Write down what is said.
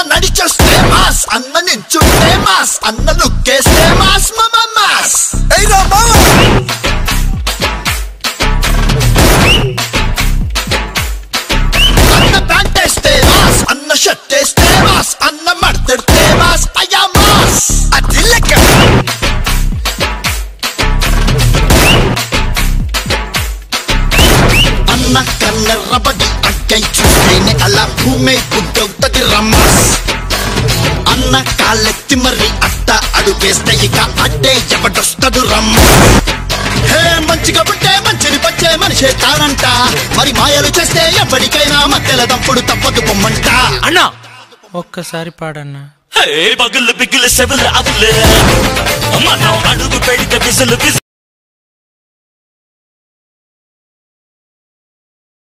నడిచేస్తే mass అన్న నించుంటే mass అన్న లుక్కేస్తే mass మమ మాస్ ఏయ్రా మావా అన్న ప్యాంట్ వేస్తే మాస్ అన్న షర్ట్ వేస్తే మాస్ అన్న మడతెడితే మాస్ అయ్యా మాస్ అది లెక్క అన్న కన్నెర్రబడి అక్కై చూస్తేనే అలా భూమే గుడ్డవుతది రమ్మస్ అన్న కాళ్ళెత్తి మరి అట్ట అడుగేస్తే ఇక అడ్డే ఎవడొస్తడు రమ్మ హే మంచిగా పుట్టే మంచిని పచ్చే మనిషే తానంట మరి మాయలు చేస్తే ఎప్పటికైనా మధ్యల తప్పుడు తప్పదు పొమ్మంట అన్నా ఒక్కసారి పాడన్నా హే పగులు బిగులు సెవలు అవులే మనం అడుగు పెడితే బిసులు బిసులు